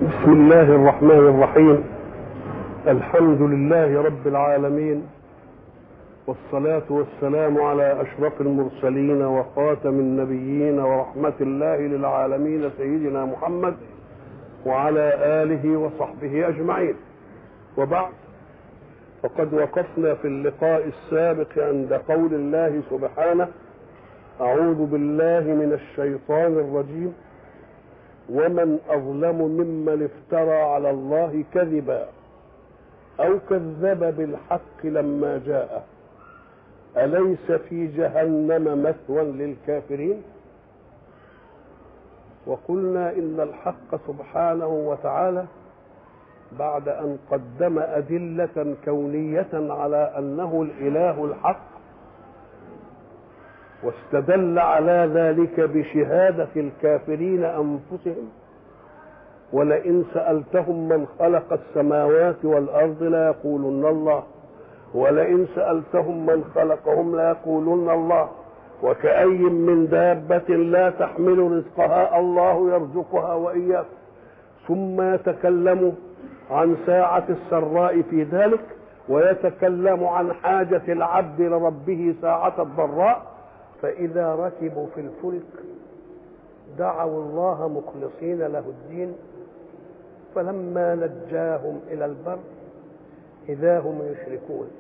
بسم الله الرحمن الرحيم الحمد لله رب العالمين والصلاة والسلام على أشرف المرسلين وخاتم النبيين ورحمة الله للعالمين سيدنا محمد وعلى آله وصحبه أجمعين وبعد فقد وقفنا في اللقاء السابق عند قول الله سبحانه أعوذ بالله من الشيطان الرجيم ومن أظلم ممن افترى على الله كذبا أو كذب بالحق لما جاءه أليس في جهنم مثوى للكافرين وقلنا إن الحق سبحانه وتعالى بعد أن قدم أدلة كونية على أنه الإله الحق واستدل على ذلك بشهادة الكافرين أنفسهم ولئن سألتهم من خلق السماوات والأرض ليقولن الله ولئن سألتهم من خلقهم ليقولن الله وكأي من دابة لا تحمل رزقها الله يرزقها وإياكم ثم يتكلم عن ساعة السراء في ذلك ويتكلم عن حاجة العبد لربه ساعة الضراء فإذا ركبوا في الفلك دعوا الله مخلصين له الدين فلما نجاهم إلى البر إذا هم يشركون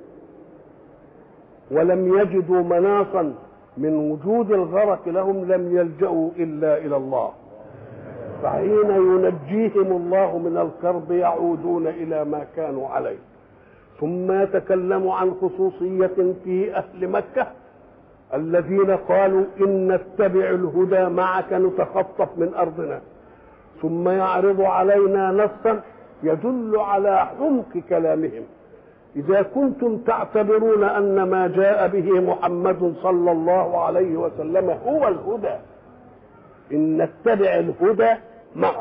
ولم يجدوا مناصا من وجود الغرق لهم لم يلجأوا إلا إلى الله فحين ينجيهم الله من الكرب يعودون إلى ما كانوا عليه ثم يتكلم عن خصوصية في أهل مكة الذين قالوا إن نتبع الهدى معك نتخطف من أرضنا ثم يعرض علينا نصا يدل على حمق كلامهم إذا كنتم تعتبرون أن ما جاء به محمد صلى الله عليه وسلم هو الهدى إن نتبع الهدى معك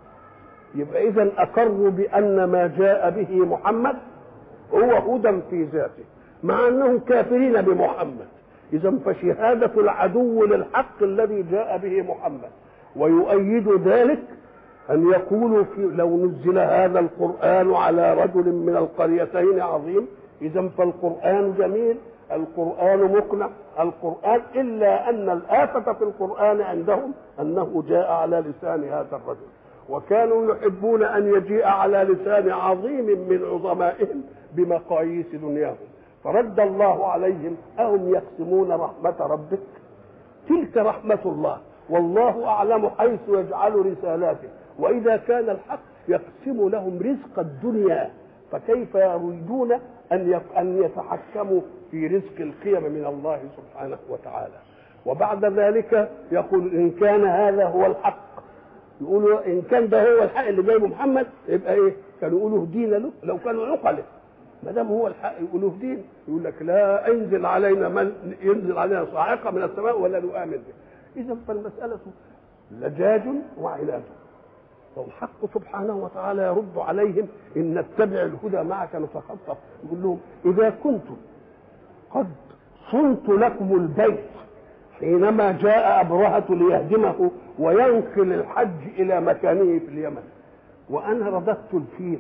يبقى إذا أقروا بأن ما جاء به محمد هو هدى في ذاته مع أنهم كافرين بمحمد إذا فشهادة العدو للحق الذي جاء به محمد ويؤيد ذلك أن يقولوا في لو نزل هذا القرآن على رجل من القريتين عظيم إذا فالقرآن جميل القرآن مقنع القرآن إلا أن الآفة في القرآن عندهم أنه جاء على لسان هذا الرجل وكانوا يحبون أن يجيء على لسان عظيم من عظمائهم بمقاييس دنياهم فرد الله عليهم أهم يقسمون رحمة ربك تلك رحمة الله والله أعلم حيث يجعل رسالاته وإذا كان الحق يقسم لهم رزق الدنيا فكيف يريدون أن أن يتحكموا في رزق القيم من الله سبحانه وتعالى وبعد ذلك يقول إن كان هذا هو الحق يقولوا إن كان ده هو الحق اللي جايبه محمد يبقى إيه؟ كانوا يقولوا هدينا له لو كانوا عقله ما دام هو الحق يقولوا دين يقول لك لا انزل علينا من ينزل علينا صاعقه من السماء ولا نؤمن به اذا فالمساله لجاج وعناد والحق سبحانه وتعالى يرد عليهم ان نتبع الهدى معك نتخطف يقول لهم اذا كنتم قد صنت لكم البيت حينما جاء ابرهه ليهدمه وينقل الحج الى مكانه في اليمن وانا رددت الفيل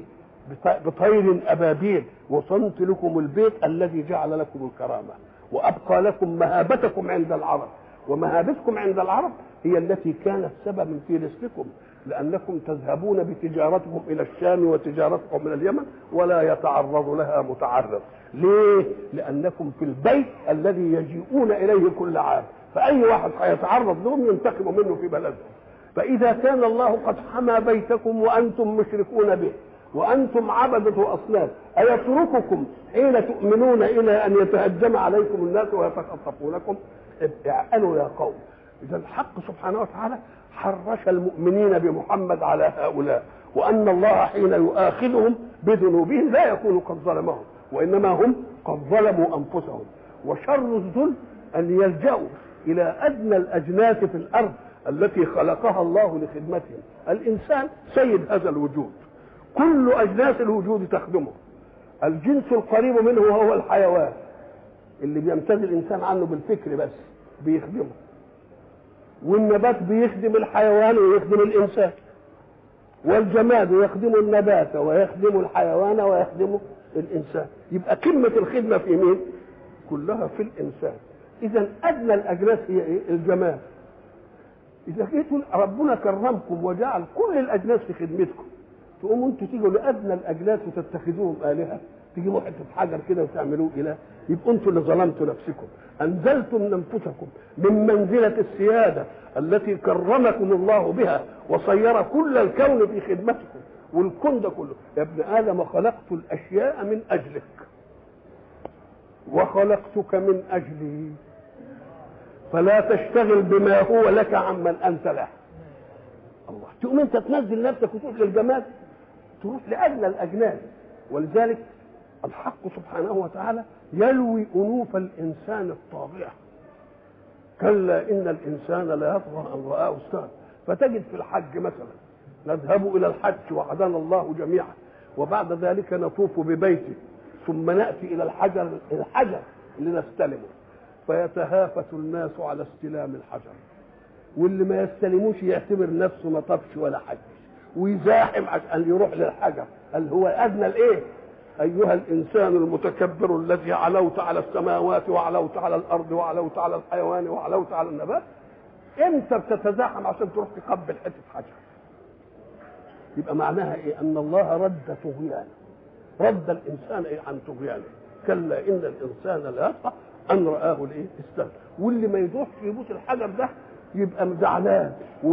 بطير أبابيل وصنت لكم البيت الذي جعل لكم الكرامة وأبقى لكم مهابتكم عند العرب ومهابتكم عند العرب هي التي كانت سببا في رزقكم لأنكم تذهبون بتجارتكم إلى الشام وتجارتكم إلى اليمن ولا يتعرض لها متعرض ليه؟ لأنكم في البيت الذي يجيئون إليه كل عام فأي واحد هيتعرض لهم ينتقم منه في بلدهم فإذا كان الله قد حمى بيتكم وأنتم مشركون به وانتم عبدة اصنام ايترككم حين تؤمنون الى ان يتهجم عليكم الناس ويتخطفونكم اعقلوا يا قوم اذا الحق سبحانه وتعالى حرش المؤمنين بمحمد على هؤلاء وان الله حين يؤاخذهم بذنوبهم لا يكون قد ظلمهم وانما هم قد ظلموا انفسهم وشر الظلم ان يلجأوا الى ادنى الاجناس في الارض التي خلقها الله لخدمتهم الانسان سيد هذا الوجود كل اجناس الوجود تخدمه الجنس القريب منه هو الحيوان اللي بيمتاز الانسان عنه بالفكر بس بيخدمه والنبات بيخدم الحيوان ويخدم الانسان والجماد يخدم النبات ويخدم الحيوان ويخدم الانسان يبقى قمه الخدمه في مين كلها في الانسان اذا ادنى الاجناس هي ايه الجماد اذا جيتوا ربنا كرمكم وجعل كل الاجناس في خدمتكم تقوموا انتوا تيجوا لادنى الاجناس وتتخذوهم الهه تجيبوا حته حجر كده وتعملوه اله يبقوا انتوا اللي ظلمتوا نفسكم انزلتم من انفسكم من منزله السياده التي كرمكم الله بها وصير كل الكون في خدمتكم والكون ده كله يا ابن ادم خلقت الاشياء من اجلك وخلقتك من اجلي فلا تشتغل بما هو لك عمن انت له الله تقوم انت تنزل نفسك وتروح للجمال تروح لادنى الاجناس ولذلك الحق سبحانه وتعالى يلوي انوف الانسان الطاغيه كلا ان الانسان لا يطغى ان راه استغنى فتجد في الحج مثلا نذهب الى الحج وعدنا الله جميعا وبعد ذلك نطوف ببيته ثم ناتي الى الحجر الحجر لنستلمه فيتهافت الناس على استلام الحجر واللي ما يستلموش يعتبر نفسه ما طفش ولا حج ويزاحم عشان يروح للحجر اللي هو ادنى الايه ايها الانسان المتكبر الذي علوت على السماوات وعلوت على الارض وعلوت على الحيوان وعلوت على النبات امتى بتتزاحم عشان تروح تقبل حته حجر يبقى معناها ايه ان الله رد طغيانه رد الانسان ايه عن طغيانه كلا ان الانسان لا يطغى ان راه الايه استغنى واللي ما يروح في بوت الحجر ده يبقى زعلان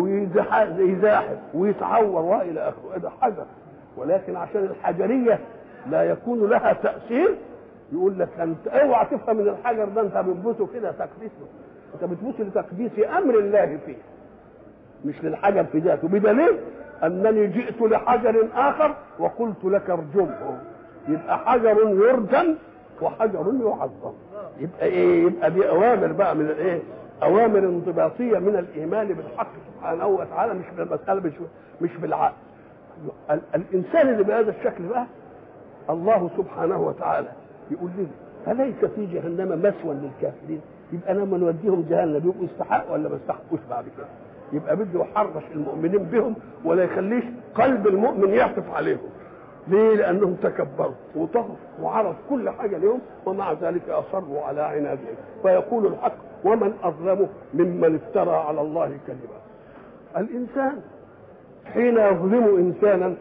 ويزاحم ويتعور والى اخره ده حجر ولكن عشان الحجريه لا يكون لها تاثير يقول لك انت اوعى تفهم من الحجر ده انت بتبوسه كده تقديسه انت بتبوسه لتقديس امر الله فيه مش للحجر في ذاته بدليل انني جئت لحجر اخر وقلت لك ارجمه يبقى حجر يرجم وحجر يعظم يبقى ايه يبقى دي اوامر بقى من الايه اوامر انضباطيه من الايمان بالحق سبحانه وتعالى مش بالمساله مش مش بالعقل الانسان اللي بهذا الشكل بقى الله سبحانه وتعالى يقول لنا أليس في جهنم مسوى للكافرين يبقى انا لما نوديهم جهنم يبقوا يستحقوا ولا ما يستحقوش بعد كده يبقى بده يحرش المؤمنين بهم ولا يخليش قلب المؤمن يعطف عليهم ليه؟ لأنهم تكبروا وطغوا وعرف كل حاجة لهم ومع ذلك أصروا على عنادهم فيقول الحق ومن أظلم ممن افترى على الله كذبا الإنسان حين يظلم إنسانا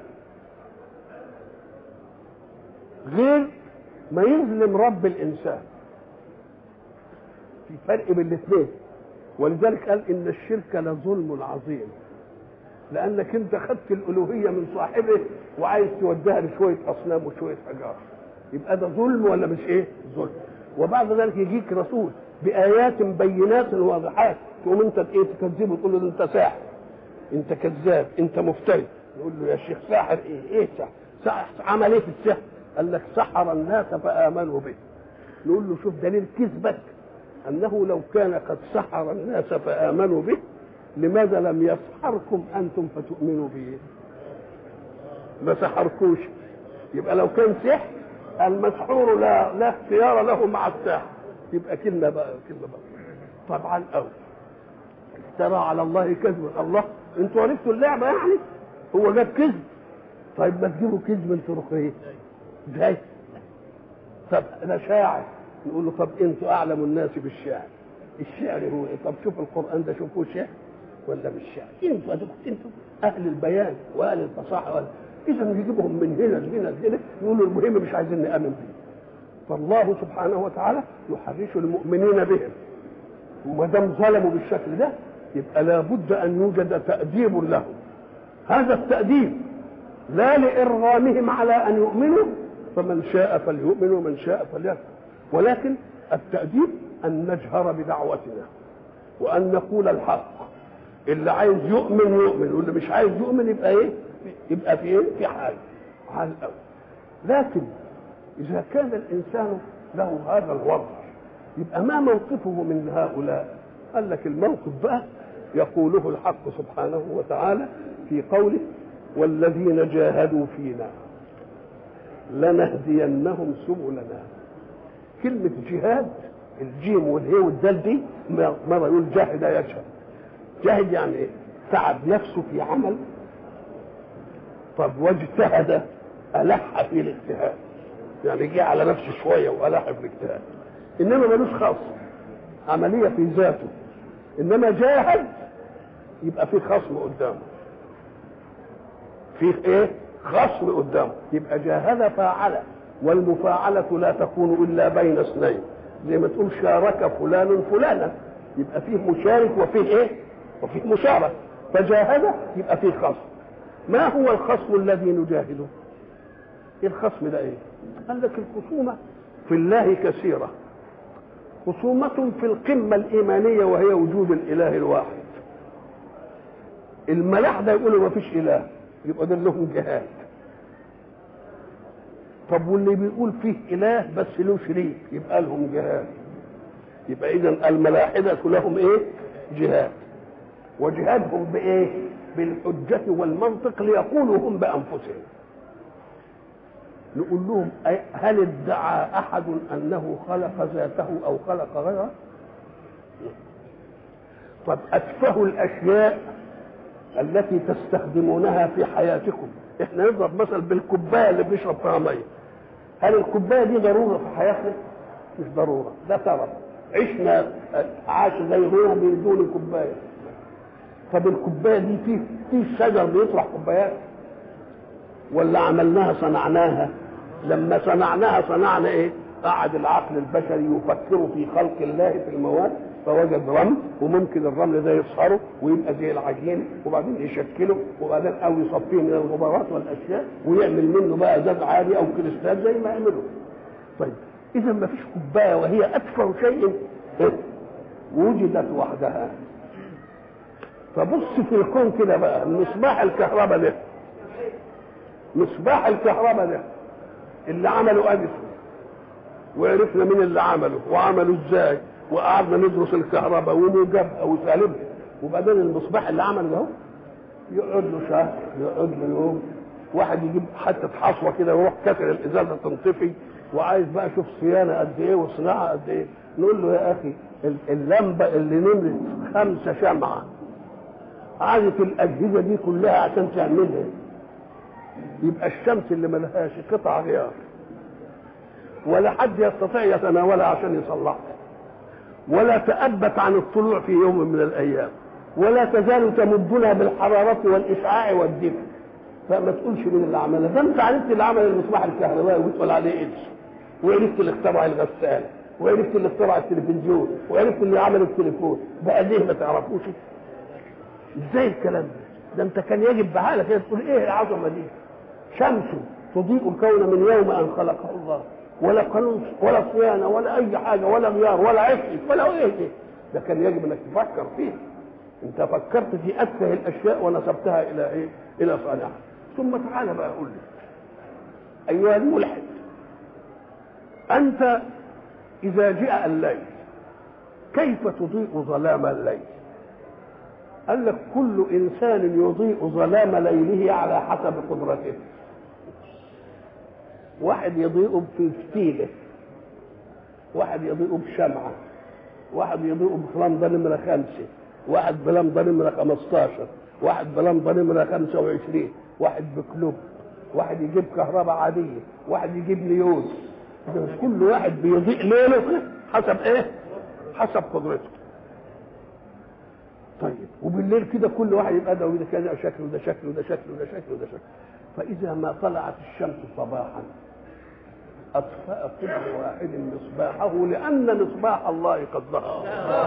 غير ما يظلم رب الإنسان في فرق بين الاثنين ولذلك قال إن الشرك لظلم عظيم لانك انت خدت الالوهيه من صاحبه وعايز توديها لشويه اصنام وشويه حجاره يبقى ده ظلم ولا مش ايه ظلم وبعد ذلك يجيك رسول بايات بينات واضحات تقوم انت ايه تكذبه وتقول له ده انت ساحر انت كذاب انت مفتري يقول له يا شيخ ساحر ايه ايه ساحر, ساحر عمل ايه في السحر قال لك سحر الناس فامنوا به نقول له شوف دليل كذبك انه لو كان قد سحر الناس فامنوا به لماذا لم يسحركم انتم فتؤمنوا به ما سحركوش يبقى لو كان سحر المسحور لا لا اختيار له مع الساحر يبقى كلمه بقى كلمه بقى طبعا او افترى على الله كذبا الله انتوا عرفتوا اللعبه يعني هو جاب كذب طيب ما تجيبوا كذب انتوا روحوا ايه ازاي طب انا شاعر نقول له طب انتوا اعلم الناس بالشعر الشعر هو ايه طب شوف القران ده شوفوه شعر ولا مش شعر انتوا انتوا اهل البيان واهل الفصاحه ولا اذا يجيبهم من هنا لهنا لهنا يقولوا المهم مش عايزين نامن به فالله سبحانه وتعالى يحرش المؤمنين بهم وما دام ظلموا بالشكل ده يبقى لابد ان يوجد تاديب لهم هذا التاديب لا لارغامهم على ان يؤمنوا فمن شاء فليؤمن ومن شاء فليكفر ولكن التاديب ان نجهر بدعوتنا وان نقول الحق اللي عايز يؤمن يؤمن واللي مش عايز يؤمن يبقى ايه يبقى في ايه في حال حال قوي لكن اذا كان الانسان له هذا الوضع يبقى ما موقفه من هؤلاء قال لك الموقف بقى يقوله الحق سبحانه وتعالى في قوله والذين جاهدوا فينا لنهدينهم سبلنا كلمة جهاد الجيم والهي والدال دي مرة يقول جاهد يشهد جاهد يعني ايه؟ تعب نفسه في عمل طب واجتهد ألح في الاجتهاد يعني جه على نفسه شوية وألح في الاجتهاد إنما ملوش خاص عملية في ذاته إنما جاهد يبقى في خصم قدامه في ايه خصم قدامه يبقى جاهد فاعل والمفاعلة لا تكون إلا بين اثنين زي ما تقول شارك فلان فلانا يبقى فيه مشارك وفيه ايه وفيه مشارك فجاهد يبقى فيه خصم ما هو الخصم الذي نجاهده الخصم ده ايه قال لك الخصومة في الله كثيرة خصومة في القمة الإيمانية وهي وجود الإله الواحد الملاحدة يقولوا ما فيش إله يبقى ده لهم جهاد طب واللي بيقول فيه إله بس له شريك يبقى لهم جهاد يبقى إذا الملاحدة لهم إيه؟ جهاد وجهادهم بإيه؟ بالحجة والمنطق ليقولوا هم بأنفسهم نقول لهم هل ادعى أحد أنه خلق ذاته أو خلق غيره؟ طب أتفه الأشياء التي تستخدمونها في حياتكم احنا نضرب مثل بالكوبايه اللي بنشرب فيها ميه هل الكوبايه دي ضروره في حياتنا مش ضروره ده طرف عشنا عاش زينا بدون كوبايه طب الكوبايه دي في في شجر بيطرح كوبايات ولا عملناها صنعناها لما صنعناها صنعنا ايه قعد العقل البشري يفكر في خلق الله في المواد فوجد رمل وممكن الرمل ده يصهره ويبقى زي العجين وبعدين يشكله وبعدين او يصفيه من الغبارات والاشياء ويعمل منه بقى زاد عالي او كريستال زي ما عملوا طيب اذا ما فيش كوبايه وهي اتفه شيء وجدت وحدها فبص في الكون كده بقى مصباح الكهرباء ده مصباح الكهرباء ده اللي عمله اديسون وعرفنا مين اللي عمله وعمله ازاي وقعدنا ندرس الكهرباء ونجابها وسالبها وبعدين المصباح اللي عمله ده يقعد له شهر يقعد له يوم واحد يجيب حته حصوه كده ويروح كسر الازازه تنطفي وعايز بقى اشوف صيانه قد ايه وصناعه قد ايه نقول له يا اخي اللمبه اللي نمرت خمسه شمعه عادت الاجهزه دي كلها عشان تعملها يبقى الشمس اللي ملهاش قطع غيار ولا حد يستطيع يتناولها عشان يصلحها ولا تأبت عن الطلوع في يوم من الأيام ولا تزال تمدنا بالحرارة والإشعاع والدفء فما تقولش من اللي عملها ده انت عرفت اللي عمل المصباح الكهربائي وبتقول عليه ايدز وعرفت اللي اخترع الغسالة وعرفت اللي اخترع التلفزيون وعرفت اللي عمل التليفون بقى ليه ما تعرفوش ازاي الكلام ده ده انت كان يجب بعقلك كده تقول ايه العظمه دي شمس تضيء الكون من يوم ان خلقه الله ولا قانون ولا صيانه ولا اي حاجه ولا غيار ولا عفش ولا ايه ده ده كان يجب انك تفكر فيه انت فكرت في اتفه الاشياء ونسبتها الى ايه الى صانعها ثم تعالى بقى قول لي ايها الملحد انت اذا جاء الليل كيف تضيء ظلام الليل قال لك كل انسان يضيء ظلام ليله على حسب قدرته واحد يضيء في فتيله واحد يضيء بشمعه واحد يضيء بلمبه نمره خمسه واحد بلمبه نمره 15 واحد بلمبه نمره 25 واحد بكلوب واحد يجيب كهرباء عاديه واحد يجيب نيوز كل واحد بيضيء ليله حسب ايه حسب قدرته طيب وبالليل كده كل واحد يبقى ده وده كذا شكله ده شكله ده شكله ده شكله ده شكله فإذا ما طلعت الشمس صباحا أطفأ كل واحد مصباحه لأن مصباح الله قد ظهر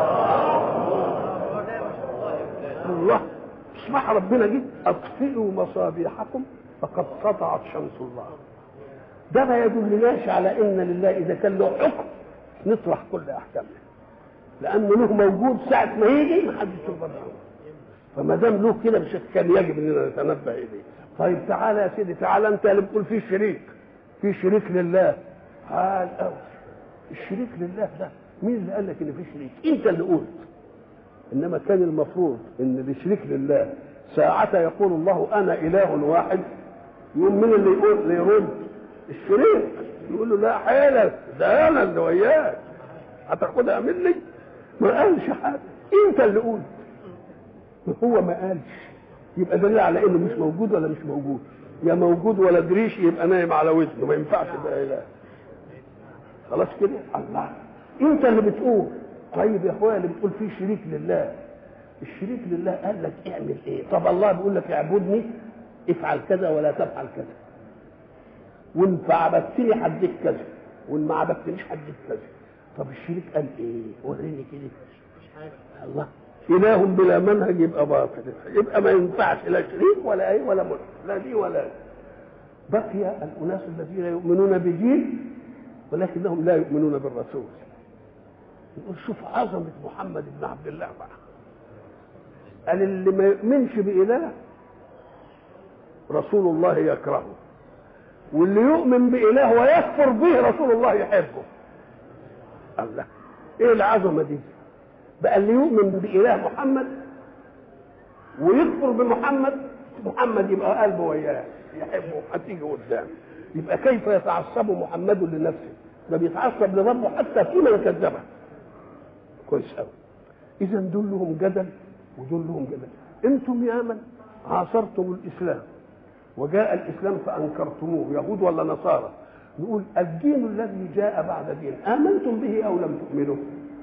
الله مصباح ربنا جه أطفئوا مصابيحكم فقد سطعت شمس الله ده ما يدلناش على ان لله اذا كان له حكم نطرح كل احكامه لانه له موجود ساعه ما يجي ما حدش يقدر فما دام له كده مش كان يجب اننا نتنبه اليه طيب تعالى يا سيدي تعالى انت اللي بتقول في شريك في شريك لله قال أو الشريك لله ده مين اللي قال لك ان في شريك انت اللي قلت انما كان المفروض ان اللي شريك لله ساعة يقول الله انا اله واحد يقوم مين اللي يقول اللي يرد الشريك يقول له لا حيلك ده انا اللي وياك هتاخدها مني ما قالش حاجه انت اللي قلت هو ما قالش يبقى دليل على انه مش موجود ولا مش موجود يا موجود ولا دريش يبقى نايم على وزنه ما ينفعش بقى اله خلاص كده الله انت اللي بتقول طيب يا اخويا اللي بتقول فيه شريك لله الشريك لله قال لك اعمل ايه طب الله بيقول لك اعبدني افعل كذا ولا تفعل كذا وان عبدتني هديك كذا وان ما عبدتنيش هديك كذا طب الشريك قال ايه وريني كده الله اله بلا منهج يبقى باطل يبقى ما ينفعش لا شريك ولا ايه ولا منهج لا دي ولا دي بقي الاناس الذين يؤمنون بدين ولكنهم لا يؤمنون بالرسول يقول شوف عظمه محمد بن عبد الله بقى قال اللي ما يؤمنش بإله رسول الله يكرهه واللي يؤمن بإله ويكفر به رسول الله يحبه الله ايه العظمه دي بقى اللي يؤمن بإله محمد ويكفر بمحمد محمد يبقى قلبه وياه يحبه هتيجي قدام يبقى كيف يتعصب محمد لنفسه ده بيتعصب لربه حتى في من كذبه كويس قوي اذا دول لهم جدل ودول لهم جدل انتم يا من عاصرتم الاسلام وجاء الاسلام فانكرتموه يهود ولا نصارى نقول الدين الذي جاء بعد دين امنتم به او لم تؤمنوا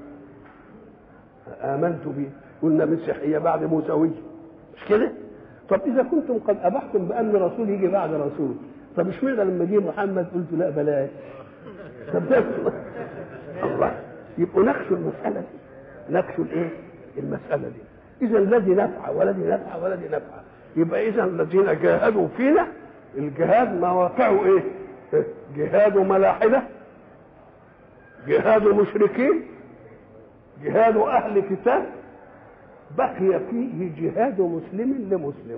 امنت به قلنا مسيحيه بعد موسويه مش كده طب اذا كنتم قد ابحتم بان رسول يجي بعد رسول طب اشمعنى لما جه محمد قلت لا بلاش طب ده الله يبقوا نخشوا المساله دي نخشوا الايه المساله دي اذا الذي نفع والذي نفع والذي نفع يبقى اذا الذين جاهدوا فينا الجهاد مواقعه ايه جهاد ملاحده جهاد مشركين جهاد اهل كتاب بقي فيه جهاد مسلم لمسلم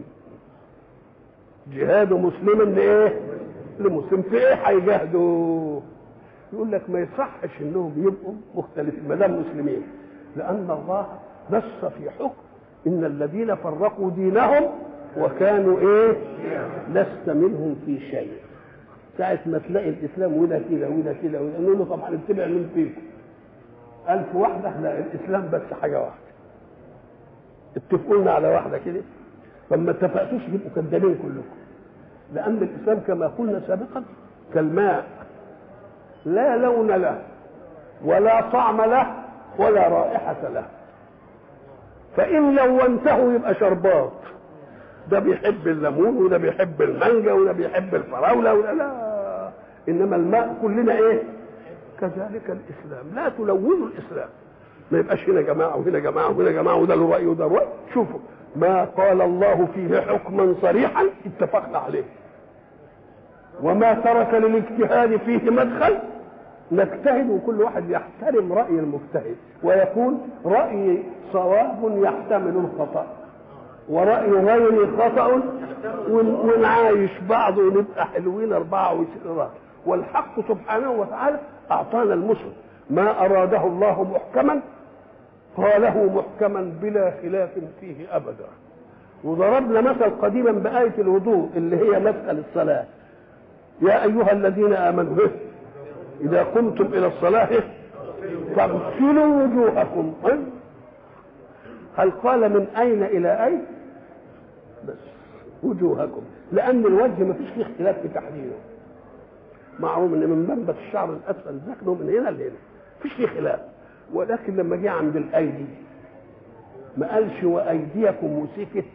جهاد مسلم لايه لمسلم في ايه هيجاهدوا يقول لك ما يصحش انهم يبقوا مختلفين ما دام مسلمين لان الله نص في حكم ان الذين فرقوا دينهم وكانوا ايه لست منهم في شيء ساعة ما تلاقي الإسلام وده كده وده كده وده نقول له طبعا اتبع مين فيكم؟ ألف واحدة لا الإسلام بس حاجة واحدة اتفقوا لنا على واحدة كده فما اتفقتوش يبقوا كذابين كلكم لأن الإسلام كما قلنا سابقا كالماء لا لون له ولا طعم له ولا رائحة له فإن لونته يبقى شربات ده بيحب الليمون وده بيحب المانجا وده بيحب الفراوله وده لا انما الماء كلنا ايه كذلك الاسلام لا تلونوا الاسلام ما يبقاش هنا جماعه وهنا جماعه وهنا جماعه وده له راي وده راي شوفوا ما قال الله فيه حكما صريحا اتفقنا عليه وما ترك للاجتهاد فيه مدخل نجتهد وكل واحد يحترم راي المجتهد ويكون راي صواب يحتمل الخطأ ورأي غيري خطأ ونعايش بعض ونبقى حلوين 24 راجل والحق سبحانه وتعالى أعطانا المسلم ما أراده الله محكما قاله محكما بلا خلاف فيه أبدا وضربنا مثل قديما بآية الوضوء اللي هي مسألة الصلاة يا أيها الذين آمنوا إذا قمتم إلى الصلاة فاغسلوا وجوهكم هل قال من أين إلى أين بس وجوهكم لأن الوجه ما فيش فيه اختلاف في تحديده معلوم ان من منبت الشعر الاسفل ذكره من هنا لهنا فيش فيه خلاف ولكن لما جه عند الايدي ما قالش وايديكم وسكت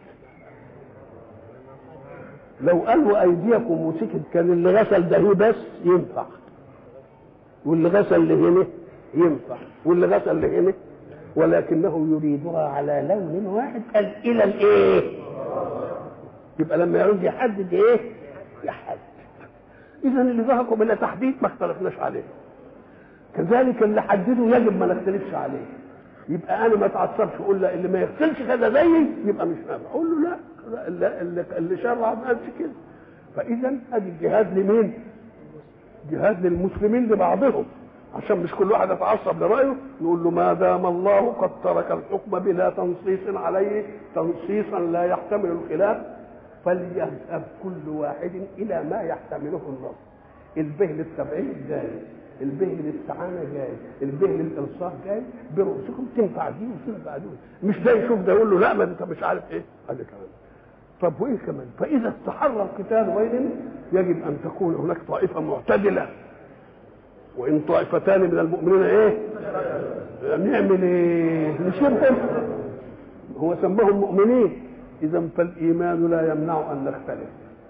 لو قال وايديكم وسكت كان اللي غسل ده بس ينفع واللي غسل لهنا ينفع واللي غسل لهنا ولكنه يريدها على لون واحد قال الى الايه يبقى لما يعوز يحدد ايه يحدد اذا اللي ذهبوا الى تحديد ما اختلفناش عليه كذلك اللي حدده يجب ما نختلفش عليه يبقى انا ما اتعصبش اقول لا اللي ما يغسلش كذا زيي يبقى مش نافع اقول له لا اللي, اللي, اللي شرع ما قالش كده فاذا ادي الجهاد لمين؟ جهاد للمسلمين لبعضهم عشان مش كل واحد يتعصب لرايه نقول له ما دام الله قد ترك الحكم بلا تنصيص عليه تنصيصا لا يحتمل الخلاف فليذهب كل واحد الى ما يحتمله النص البه للتبعيد جاي البه للاستعانه جاي البه للالصاق جاي برؤوسكم تنفع دي وتنفع دي مش ده يشوف ده يقول له لا ما انت مش عارف ايه هذا كلام طب وايه كمان فاذا استحر القتال بينهم يجب ان تكون هناك طائفه معتدله وان طائفتان من المؤمنين ايه نعمل ايه نسيبهم هو سماهم مؤمنين اذا فالايمان لا يمنع ان نختلف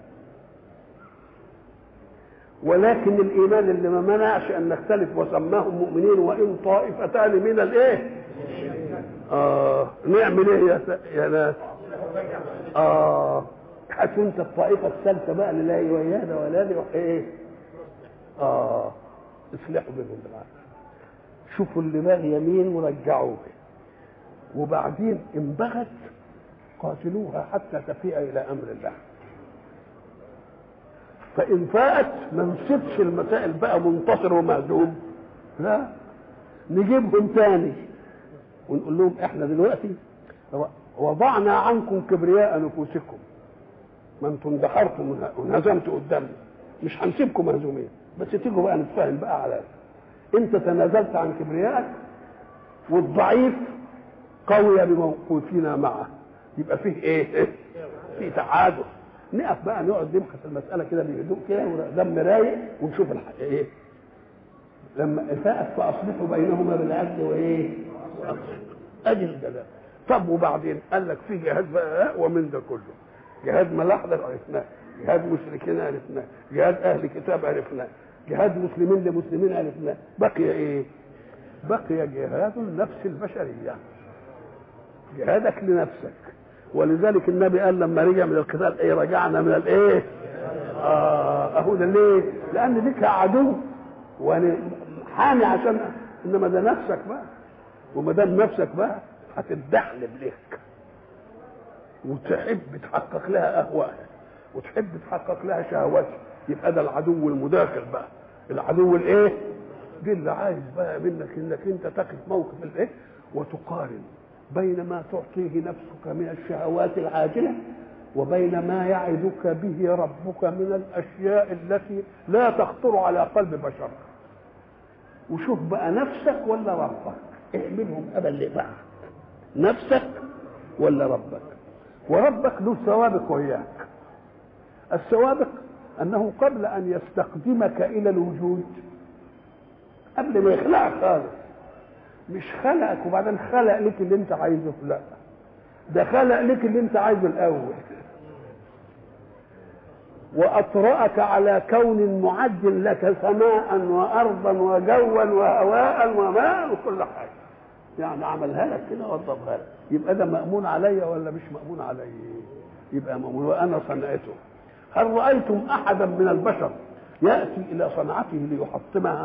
ولكن الايمان اللي ما منعش ان نختلف وسماهم مؤمنين وان طائفتان من الايه اه نعمل ايه يا يا ناس اه هاتوا انت الطائفه الثالثه بقى اللي لا ويانا ولا لي ايه اه اصلحوا بينهم بالعكس شوفوا اللي باغي يمين ورجعوه وبعدين ان بغت قاتلوها حتى تفيء الى امر الله فان فاءت ما نسيبش المسائل بقى منتصر ومهزوم لا نجيبهم تاني ونقول لهم احنا دلوقتي وضعنا عنكم كبرياء نفوسكم ما انتم اندحرتم وانهزمتوا قدامنا مش هنسيبكم مهزومين بس تيجوا بقى نتفاهم بقى على انت تنازلت عن كبريائك والضعيف قوي بموقوفنا معه يبقى فيه ايه؟ في تعادل نقف بقى نقعد نبحث المساله كده بهدوء كده ودم رايق ونشوف الحق ايه لما فاءت فاصلحوا بينهما بالعدل وايه؟ ادي الجزاء طب وبعدين قال لك في جهاد بقى اقوى من ده كله جهاد ملاحده عرفناه جهاد مشركين عرفناه جهاد اهل كتاب عرفناه جهاد مسلمين لمسلمين عرفناه بقي ايه بقي جهاد النفس البشريه جهادك لنفسك ولذلك النبي قال لما رجع من القتال ايه رجعنا من الايه اه اهو ده ليه لان ليك عدو وانا حامي عشان انما ده نفسك بقى وما دام نفسك بقى هتدحلب ليك وتحب تحقق لها اهوائها وتحب تحقق لها شهواتها يبقى ده العدو المداخل بقى العدو الايه دي اللي عايز بقى منك انك انت تقف موقف الايه وتقارن بين ما تعطيه نفسك من الشهوات العاجله وبين ما يعدك به ربك من الاشياء التي لا تخطر على قلب بشر وشوف بقى نفسك ولا ربك اعملهم ابا لبعض نفسك ولا ربك وربك له سوابق وياك السوابق انه قبل ان يستخدمك الى الوجود قبل ما يخلقك خالص مش خلقك وبعدين خلق لك اللي انت عايزه لا ده خلق لك اللي انت عايزه الاول واطرأك على كون معد لك سماء وارضا وجوا وهواء وماء وكل حاجه يعني عملها لك كده وضبها لك يبقى ده مأمون عليا ولا مش مأمون عليا يبقى مأمون وأنا صنعته هل رأيتم أحدا من البشر يأتي إلى صنعته ليحطمها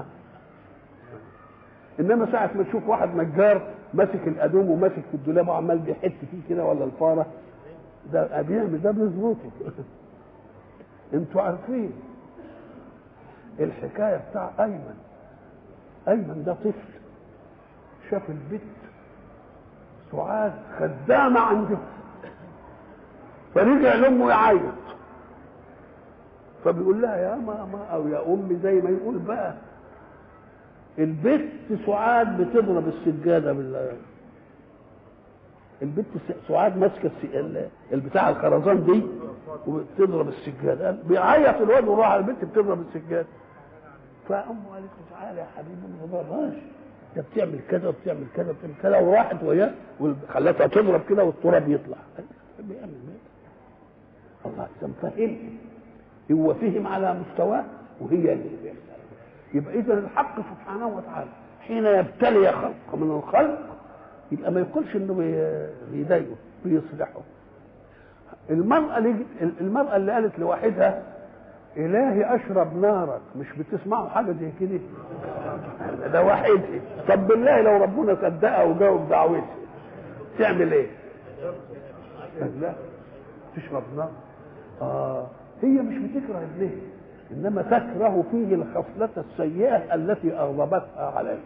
إنما ساعة ما تشوف واحد نجار ماسك الأدوم وماسك في الدولاب وعمال بيحت فيه كده ولا الفارة ده بيعمل ده بيظبطه انتوا عارفين الحكاية بتاع أيمن أيمن ده طفل شاف البت سعاد خدامة عنده فرجع لأمه يعيط فبيقول لها يا ماما أو يا أمي زي ما يقول بقى البت سعاد بتضرب السجادة بال البت سعاد ماسكة البتاع الخرزان دي وبتضرب السجادة بيعيط الواد وراح البت بتضرب السجادة فأمه قالت له تعالى يا حبيبي ما تضربهاش ده بتعمل كذا وبتعمل كذا وبتعمل كذا وراحت وياه وخلتها تضرب كده والتراب يطلع بيعمل الله اذا فهم هو فهم على مستواه وهي اللي بيعمل يبقى اذا الحق سبحانه وتعالى حين يبتلي خلق من الخلق يبقى ما يقولش انه بيضايقه بيصلحه المرأة اللي المرأة اللي قالت لواحدها إلهي أشرب نارك مش بتسمعوا حاجة زي كده ده واحد طب بالله لو ربنا صدقها وجاوب دعوتها تعمل ايه؟ لا تشرب نار اه هي مش بتكره ابنها انما تكره فيه الخصلة السيئة التي اغضبتها عليه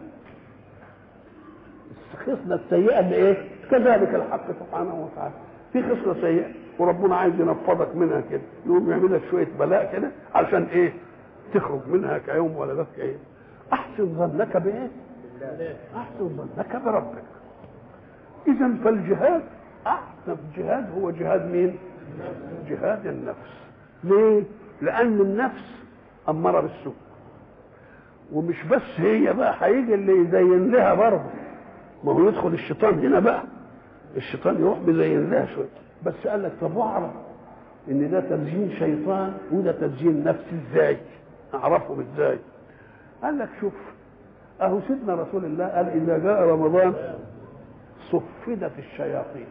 الخصلة السيئة اللي ايه؟ كذلك الحق سبحانه وتعالى في خصلة سيئة وربنا عايز ينفضك منها كده يقوم يعمل لك شوية بلاء كده علشان ايه؟ تخرج منها كيوم ولدتك ايه؟ احسن ظنك بايه؟ احسن ظنك بربك اذا فالجهاد احسن جهاد هو جهاد مين؟ جهاد النفس ليه لان النفس اماره بالسوء ومش بس هي بقى هيجي اللي يزين لها برضه ما هو يدخل الشيطان هنا بقى الشيطان يروح بيزين لها شويه بس قال لك طب واعرف ان ده تزيين شيطان وده تزيين نفسي ازاي اعرفهم ازاي قال لك شوف اهو سيدنا رسول الله قال اذا جاء رمضان صفدت الشياطين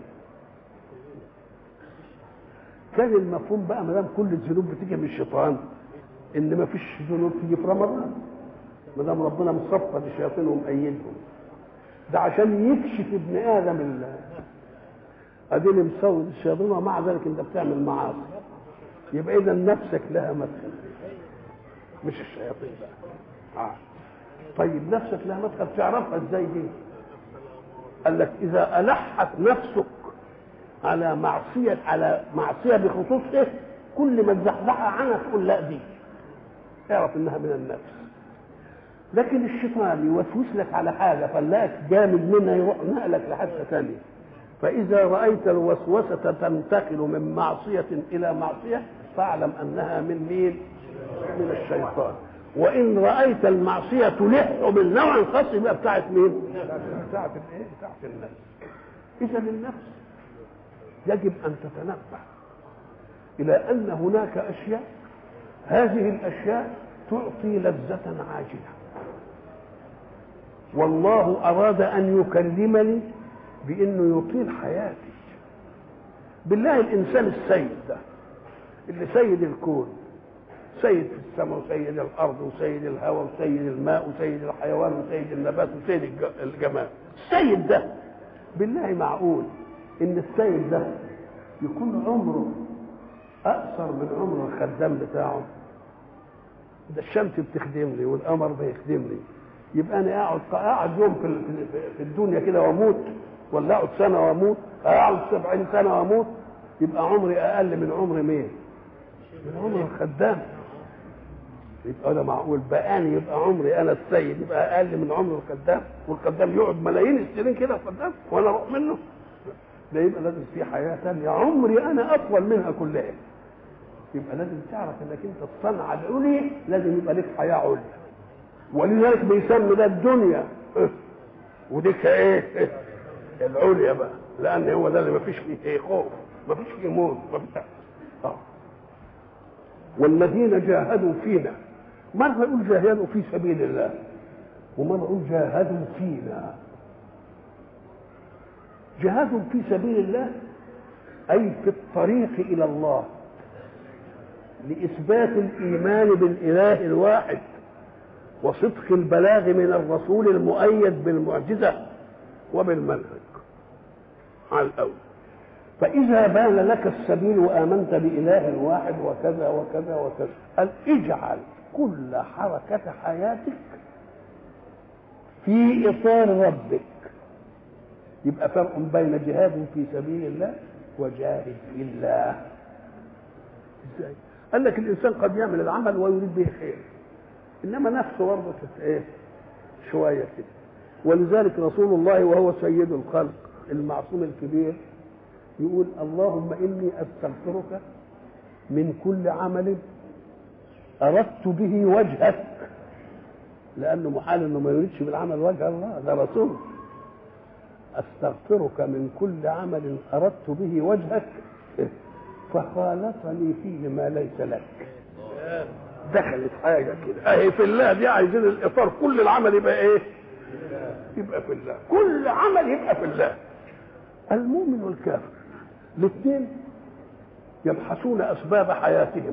كان المفهوم بقى ما دام كل الذنوب بتيجي من الشيطان ان ما فيش ذنوب تيجي في رمضان ما دام ربنا مصفد الشياطين ومأيدهم ده عشان يكشف ابن ادم ال اديني مسود الشياطين ومع ذلك انت بتعمل معاصي يبقى اذا نفسك لها مدخل مش الشياطين بقى آه. طيب نفسك لها مدخل تعرفها ازاي دي قال لك اذا الحت نفسك على معصيه على معصيه بخصوص ايه كل ما تزحزحها عنها تقول لا دي اعرف انها من النفس لكن الشيطان يوسوس لك على حاجه فلاك جامد منها يروح نقلك لحته ثانيه فاذا رايت الوسوسه تنتقل من معصيه الى معصيه فاعلم انها من مين من الشيطان وان رايت المعصيه تلح بالنوع خاص يبقى بتاعت مين بتاعت الايه بتاعت النفس اذا النفس يجب ان تتنبه الى ان هناك اشياء هذه الاشياء تعطي لذه عاجله والله اراد ان يكلمني بانه يطيل حياتي بالله الانسان السيد ده اللي سيد الكون سيد في السماء وسيد الارض وسيد الهواء وسيد الماء وسيد الحيوان وسيد النبات وسيد الجمال السيد ده بالله معقول ان السيد ده يكون عمره اقصر من عمر الخدام بتاعه ده الشمس بتخدمني والقمر بيخدمني يبقى انا اقعد اقعد يوم في في الدنيا كده واموت ولا اقعد سنه واموت اقعد سبعين سنه واموت يبقى عمري اقل من عمر مين؟ من عمر الخدام يبقى ده معقول بقى أنا يبقى عمري انا السيد يبقى اقل من عمر الخدام والخدام يقعد ملايين السنين كده الخدام وانا اروح منه ده يبقى لازم في حياه ثانيه عمري انا اطول منها كلها يبقى لازم تعرف انك انت الصنعه العليا لازم يبقى لك حياه عليا ولذلك بيسمي ده الدنيا ودي ايه العليا بقى لان هو ده اللي ما فيش فيه ايه خوف ما فيش فيه موت ما فيش اه والذين جاهدوا فينا مرة يقول جاهدوا في سبيل الله ومرة يقول جاهدوا فينا جهاد في سبيل الله أي في الطريق إلى الله لإثبات الإيمان بالإله الواحد وصدق البلاغ من الرسول المؤيد بالمعجزة وبالمنهج على الأول فإذا بان لك السبيل وآمنت بإله واحد وكذا وكذا وكذا قال اجعل كل حركة حياتك في إطار ربك يبقى فرق بين جهاد في سبيل الله وجاهد في الله ازاي قال لك الانسان قد يعمل العمل ويريد به خير انما نفسه برضه ايه شويه كده ولذلك رسول الله وهو سيد الخلق المعصوم الكبير يقول اللهم اني استغفرك من كل عمل اردت به وجهك لانه محال انه ما يريدش بالعمل وجه الله ده رسول استغفرك من كل عمل اردت به وجهك فخالطني فيه ما ليس لك دخلت حاجه كده اهي في الله دي عايزين الاطار كل العمل يبقى ايه يبقى في الله كل عمل يبقى في الله المؤمن والكافر الاثنين يبحثون اسباب حياتهم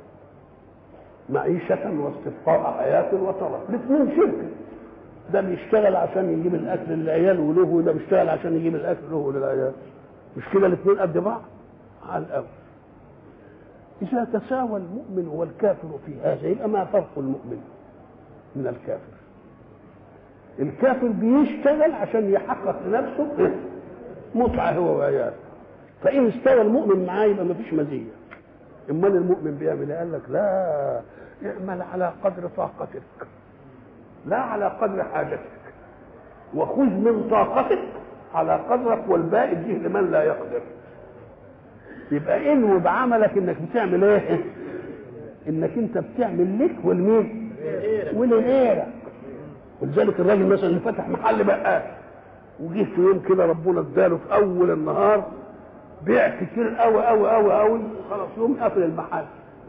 معيشة واستبقاء حياة وطلب الاثنين شركة ده بيشتغل عشان يجيب الاكل للعيال وله وده بيشتغل عشان يجيب الاكل له وللعيال مش كده الاثنين قد بعض على الاول اذا تساوى المؤمن والكافر في هذا يبقى ما فرق المؤمن من الكافر الكافر بيشتغل عشان يحقق لنفسه متعه هو وعياله فان استوى المؤمن معاه يبقى ما فيش مزيه امال المؤمن بيعمل ايه قال لك لا اعمل على قدر طاقتك لا على قدر حاجتك وخذ من طاقتك على قدرك والباقي اديه لمن لا يقدر يبقى انوي بعملك انك بتعمل ايه انك انت بتعمل لك ولمين ولغيرك ولذلك الراجل مثلا اللي فتح محل بقال وجه في يوم كده ربنا اداله في اول النهار بيع كتير قوي قوي قوي قوي خلاص يوم قفل المحل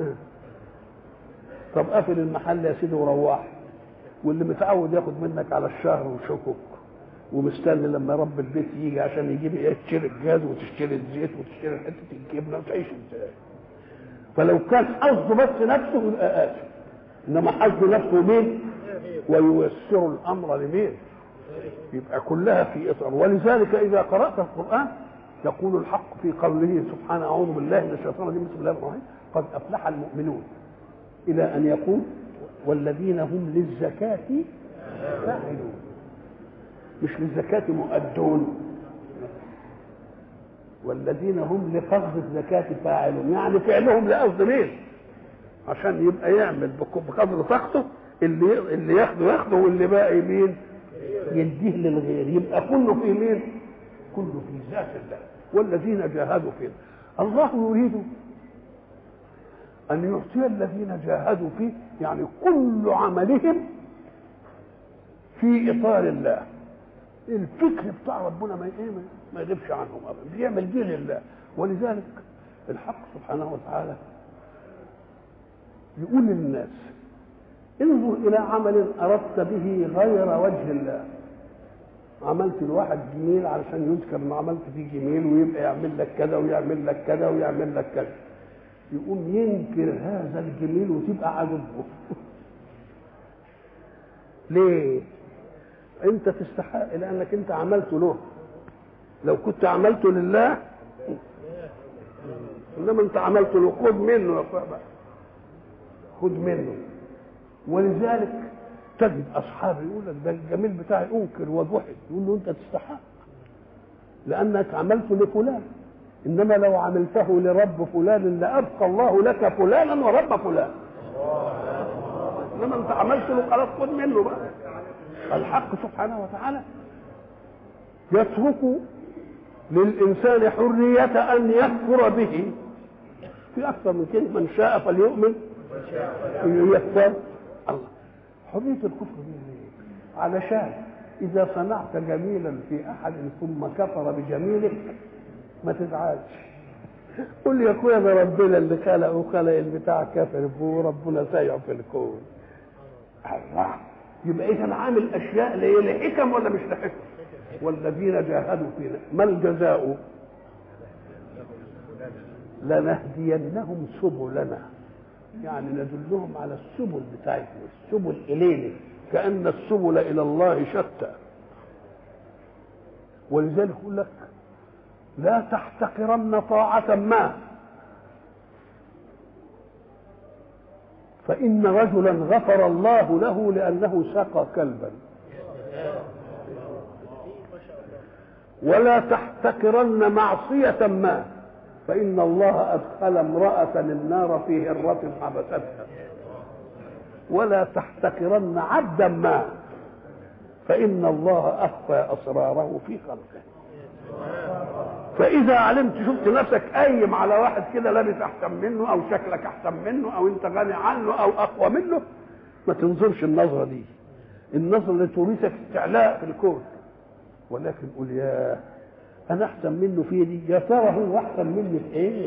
طب قفل المحل يا سيدي وروح واللي متعود ياخد منك على الشهر وشكك ومستني لما رب البيت يجي عشان يجيب ايه تشتري الجاز وتشتري الزيت وتشتري حته الجبنه وتعيش ازاي فلو كان حظه بس نفسه يبقى قاسي انما حظه نفسه مين وييسر الامر لمين يبقى كلها في اطار ولذلك اذا قرات القران يقول الحق في قوله سبحانه اعوذ بالله من الشيطان الرجيم بسم الله الرحمن الرحيم قد افلح المؤمنون الى ان يقول والذين هم للزكاه فاعلون مش للزكاة مؤدون والذين هم لقصد الزكاة فاعلون يعني فعلهم لقصد مين عشان يبقى يعمل بقدر طاقته اللي اللي ياخده ياخده واللي باقي مين يديه للغير يبقى كله في مين كله في ذات الله والذين جاهدوا فيه الله يريد أن يعطي الذين جاهدوا فيه يعني كل عملهم في إطار الله الفكر بتاع ربنا ما ايه ما يغيبش عنهم ابدا بيعمل دين لله ولذلك الحق سبحانه وتعالى يقول للناس انظر الى عمل اردت به غير وجه الله عملت لواحد جميل علشان يذكر ان عملت فيه جميل ويبقى يعمل لك كذا ويعمل لك كذا ويعمل لك كذا يقوم ينكر هذا الجميل وتبقى عاجبه ليه انت تستحق لانك انت عملته له لو كنت عملته لله انما انت عملته له خد منه يا اخويا بقى خد منه ولذلك تجد اصحاب يقول لك ده الجميل بتاعي انكر وضحك يقول له انت تستحق لانك عملته لفلان انما لو عملته لرب فلان لابقى الله لك فلانا ورب فلان انما انت عملته له خلاص خد منه بقى الحق سبحانه وتعالى يترك للإنسان حرية أن يكفر به في أكثر من كده من شاء فليؤمن يكفر الله حرية الكفر دي ليه؟ علشان إذا صنعت جميلا في أحد ثم كفر بجميلك ما تزعلش قول يا اخويا ده ربنا اللي خلق وخلق البتاع كافر به وربنا سايع في الكون الله يبقى اذا عامل اشياء لحكم ولا مش لحكم والذين جاهدوا فينا ما الجزاء لنهدينهم سبلنا يعني ندلهم على السبل بتاعتنا السبل الينا كان السبل الى الله شتى ولذلك يقول لك لا تحتقرن طاعة ما فإن رجلا غفر الله له لأنه سقى كلبا ولا تحتقرن معصية ما فإن الله أدخل امرأة النار في هرة حبستها ولا تحتقرن عبدا ما فإن الله أخفى أسراره في خلقه فإذا علمت شفت نفسك قايم على واحد كده لابس أحسن منه أو شكلك أحسن منه أو أنت غني عنه أو أقوى منه ما تنظرش النظرة دي النظرة اللي تورثك استعلاء في الكون ولكن قول يا أنا أحسن منه في دي يا ترى هو أحسن مني في إيه؟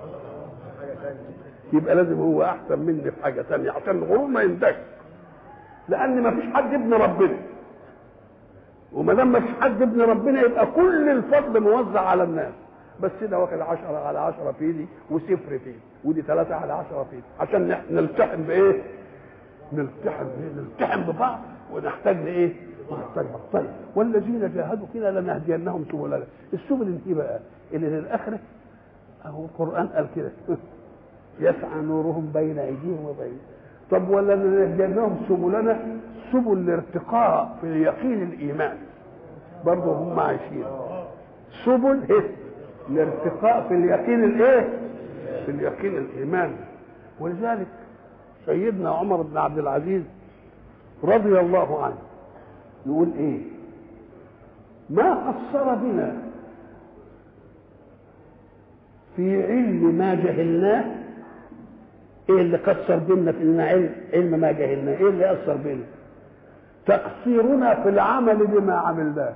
يبقى لازم هو أحسن مني في حاجة ثانية عشان الغرور ما ينتهي لأن ما فيش حد ابن ربنا وما دام ما فيش حد ابن ربنا يبقى كل الفضل موزع على الناس بس ده واخد عشرة على عشرة في دي وصفر في دي ودي ثلاثة على عشرة في دي عشان نلتحم بإيه؟ نلتحم بإيه؟ نلتحم ببعض ونحتاج لإيه؟ نحتاج طيب والذين جاهدوا فينا لنهدينهم سبلنا السبل دي بقى اللي للآخرة أهو القرآن قال كده يسعى نورهم بين أيديهم وبين طب ولا لنهدينهم سبلنا سبل الارتقاء في يقين الايمان برضه هم عايشين سبل ايه الارتقاء في اليقين الايه في اليقين الايمان ولذلك سيدنا عمر بن عبد العزيز رضي الله عنه يقول ايه ما قصر بنا في علم ما جهلناه ايه اللي كسر بينا في ان علم علم ما جهلناه ايه اللي اثر بينا تقصيرنا في العمل بما عملناه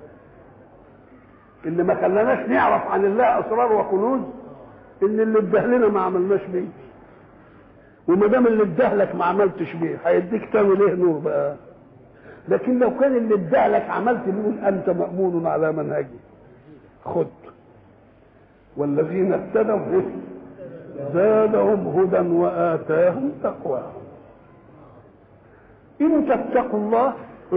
اللي ما خلاناش نعرف عن الله اسرار وكنوز ان اللي ادهلنا ما عملناش بيه وما دام اللي ادهلك ما عملتش بيه هيديك تاني ليه نور بقى لكن لو كان اللي ادهلك عملت بيه انت مامون على منهجي خد والذين اهتدوا زادهم هدى واتاهم تقواهم ان تتقوا الله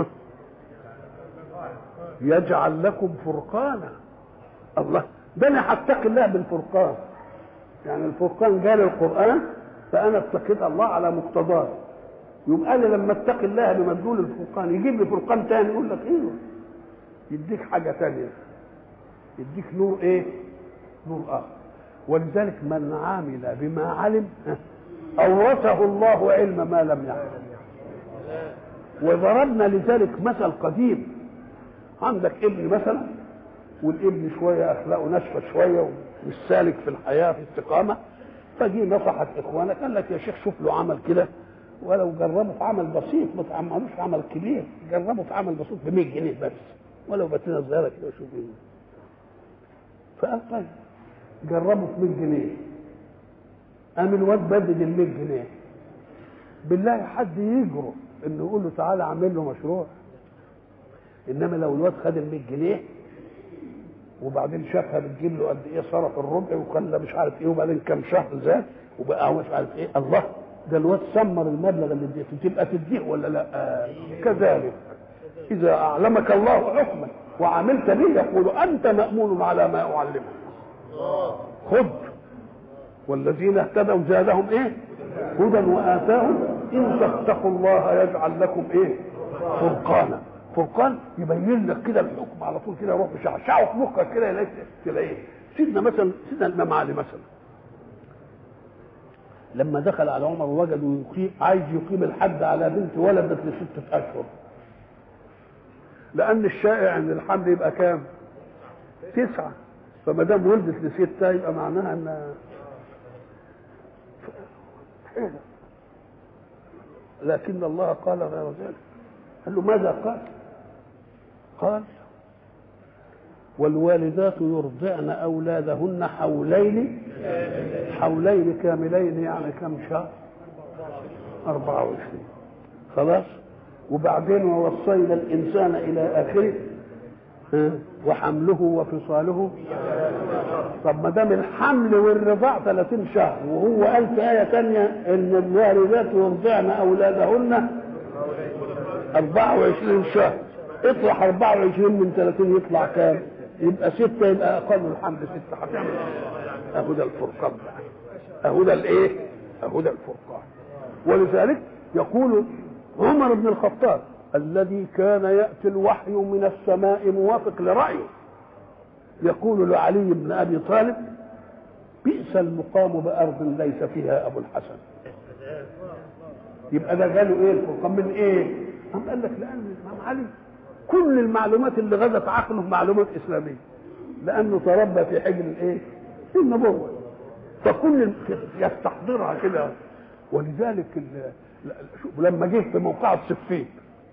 يجعل لكم فرقانا الله ده انا هتقي الله بالفرقان يعني الفرقان جاء القران فانا اتقيت الله على مقتضاه يبقى انا لما اتقي الله بمدلول الفرقان يجيب لي فرقان تاني يقول لك ايوه يديك حاجه تانيه يديك نور ايه نور اخر ولذلك من عامل بما علم اورثه الله علم ما لم يعلم وضربنا لذلك مثل قديم عندك ابن مثلا والابن شويه اخلاقه ناشفه شويه ومش سالك في الحياه في استقامه فجي نصحت اخوانك قال لك يا شيخ شوف له عمل كده ولو جربه في عمل بسيط ما تعملوش في عمل كبير جربه في عمل بسيط ب 100 جنيه بس ولو باتينه صغيره كده وشوف ايه فقال طيب جربه في 100 جنيه قام الواد بدد ال 100 جنيه بالله حد يجرؤ انه يقول له تعالى اعمل له مشروع انما لو الواد خد ال 100 جنيه وبعدين شافها بتجيب له قد ايه صرف الربع وخلى مش عارف ايه وبعدين كام شهر زاد وبقى مش عارف ايه الله ده الواد سمر المبلغ اللي اديته تبقى تديه ولا لا آه كذلك اذا اعلمك الله حكما وعملت به يقول انت مامون على ما اعلمك خذ والذين اهتدوا زادهم ايه هدى واتاهم ان تتقوا الله يجعل لكم ايه فرقانا فرقان يبين لك كده الحكم على طول كده يروح مشعشعه في مخك كده يلاقي تلاقيه سيدنا مثلا سيدنا الامام علي مثلا لما دخل على عمر وجده يقيم عايز يقيم الحد على بنت ولدت لستة أشهر لأن الشائع إن الحمل يبقى كام؟ تسعة فما دام ولدت لستة يبقى معناها إن لكن الله قال غير ذلك قال له ماذا قال؟ قال والوالدات يرضعن أولادهن حولين حولين كاملين يعني كم شهر 24 خلاص وبعدين ووصينا الإنسان إلى آخره وحمله وفصاله طب ما دام الحمل والرضاع 30 شهر وهو قال في آية ثانية إن الوالدات يرضعن أولادهن 24 شهر اطرح 24 من 30 يطلع كام؟ يبقى ستة يبقى أقل الحمل ستة هتعمل أهو ده الفرقان بقى أهو ده الإيه؟ أهو ده الفرقان ولذلك يقول عمر بن الخطاب الذي كان يأتي الوحي من السماء موافق لرأيه يقول لعلي بن أبي طالب بئس المقام بأرض ليس فيها أبو الحسن يبقى ده قالوا إيه الفرقان من إيه؟ قام قال لك لأن الإمام علي كل المعلومات اللي غزت عقله معلومات اسلاميه لانه تربى في حجر الايه؟ النبوه فكل يستحضرها كده ولذلك لما جه في موقع الصفين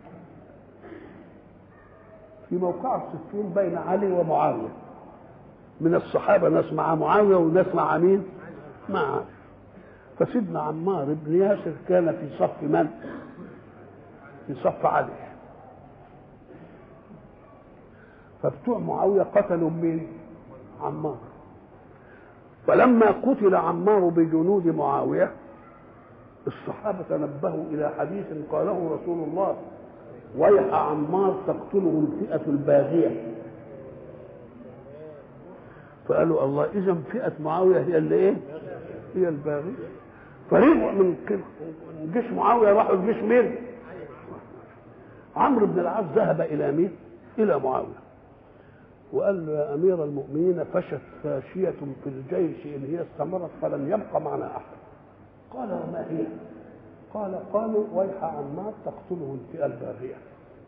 في موقع الصفين بين علي ومعاويه من الصحابه ناس مع معاويه وناس مع مين؟ مع علي فسيدنا عمار بن ياسر كان في صف من؟ في صف علي فبتوع معاويه قتلوا مين؟ عمار فلما قتل عمار بجنود معاويه الصحابه تنبهوا الى حديث قاله رسول الله ويح عمار تقتله الفئه الباغيه فقالوا الله اذا فئه معاويه هي اللي ايه؟ هي الباغيه فرجعوا من جيش معاويه راحوا الجيش مين؟ عمرو بن العاص ذهب الى مين؟ الى معاويه وقال له يا امير المؤمنين فشت فاشيه في الجيش ان هي استمرت فلن يبقى معنا احد قال وما هي قال قالوا ويح عمار تقتله الفئه الباغيه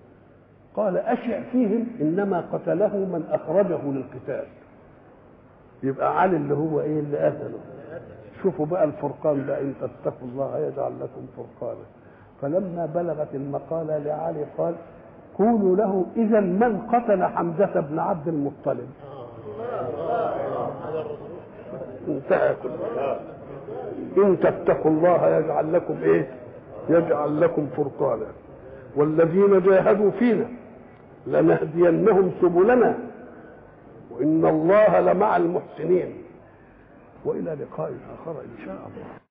قال اشع فيهم انما قتله من اخرجه للقتال يبقى علي اللي هو ايه اللي قتله شوفوا بقى الفرقان ده ان تتقوا الله يجعل لكم فرقانا فلما بلغت المقالة لعلي قال قولوا له إذا من قتل حمزة بن عبد المطلب انتهى كل إن تتقوا الله يجعل لكم إيه يجعل لكم فرقانا والذين جاهدوا فينا لنهدينهم سبلنا وإن الله لمع المحسنين وإلى لقاء آخر إن شاء الله